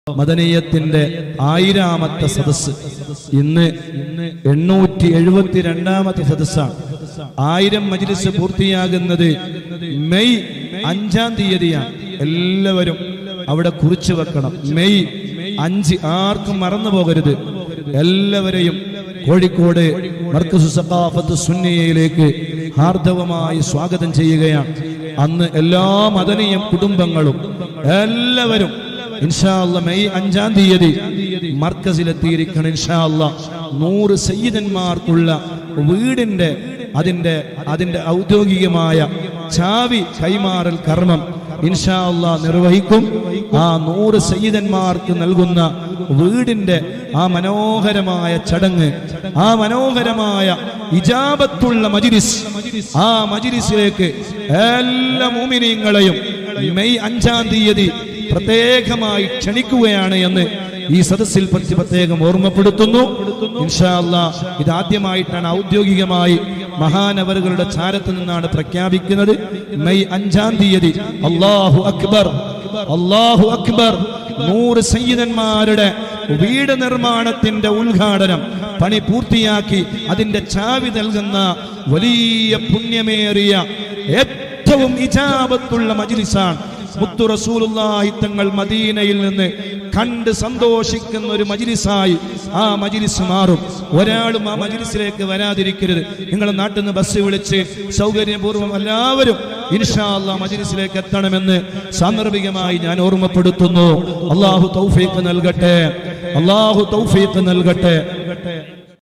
മദനീയത്തിന്റെ ആയിരാമത്തെ സദസ്സ് ഇന്ന് എണ്ണൂറ്റി എഴുപത്തി രണ്ടാമത്തെ സദസ്സാണ് ആയിരം മജ്ലിസ് പൂർത്തിയാകുന്നത് മെയ് അഞ്ചാം തീയതിയാണ് എല്ലാവരും അവിടെ കുറിച്ചു വെക്കണം മെയ് അഞ്ച് ആർക്കും മറന്നു പോകരുത് എല്ലാവരെയും കോഴിക്കോട് മർക്കസു സഖാഫത്ത് സുന്നിയയിലേക്ക് ഹാർദവമായി സ്വാഗതം ചെയ്യുകയാണ് അന്ന് എല്ലാ മദനീയം കുടുംബങ്ങളും എല്ലാവരും ഇൻഷാല്ല മെയ് അഞ്ചാം തീയതി മർക്കസിലെത്തിയിരിക്കണം ഇൻഷാല്ല നൂറ് സയ്യിദന്മാർക്കുള്ള വീടിന്റെ അതിന്റെ അതിന്റെ ഔദ്യോഗികമായ ചാവി കൈമാറൽ കർമ്മം ഇൻഷാ അല്ലാ നിർവഹിക്കും ആ നൂറ് സയ്യിദന്മാർക്ക് നൽകുന്ന വീടിന്റെ ആ മനോഹരമായ ചടങ്ങ് ആ മനോഹരമായ ഇജാബത്തുള്ള മജിലിസ് ആ മജിലിസിലേക്ക് എല്ലാ മോമിനിയങ്ങളെയും മെയ് അഞ്ചാം തീയതി പ്രത്യേകമായി ക്ഷണിക്കുകയാണ് എന്ന് ഈ സദസ്സിൽ പറ്റി പ്രത്യേകം ഓർമ്മപ്പെടുത്തുന്നു ഇൻഷാ അല്ലാ ഇതാദ്യമായിട്ടാണ് ഔദ്യോഗികമായി മഹാനവറുകളുടെ ചാരത്ത് നിന്നാണ് പ്രഖ്യാപിക്കുന്നത് മെയ് അഞ്ചാം തീയതി അള്ളാഹു അക്ബർ അള്ളാഹു അക്ബർ നൂറ് സയ്യിദന്മാരുടെ വീട് നിർമ്മാണത്തിന്റെ ഉദ്ഘാടനം പണി പൂർത്തിയാക്കി അതിന്റെ ചാവി നൽകുന്ന വലിയ പുണ്യമേറിയ ഏറ്റവും ഇജാബത്തുള്ള മജിലിസാണ് മുത്തു റസൂലുള്ളാഹി തങ്ങൾ മദീനയിൽ നിന്ന് കണ്ട് സന്തോഷിക്കുന്ന ഒരു മജിലിസായി ആ മജിലിസ് മാറും ഒരാളും ആ മജിലിസിലേക്ക് വരാതിരിക്കരുത് നിങ്ങളുടെ നാട്ടിൽ നിന്ന് ബസ് വിളിച്ച് സൗകര്യപൂർവ്വം എല്ലാവരും ഇൻഷാ അല്ലാ മജിലിസിലേക്ക് എത്തണമെന്ന് സാന്ദർഭികമായി ഞാൻ ഓർമ്മപ്പെടുത്തുന്നു അള്ളാഹു തൗഫീഖ് നൽകട്ടെ അള്ളാഹു തൗഫീഖ് നൽകട്ടെ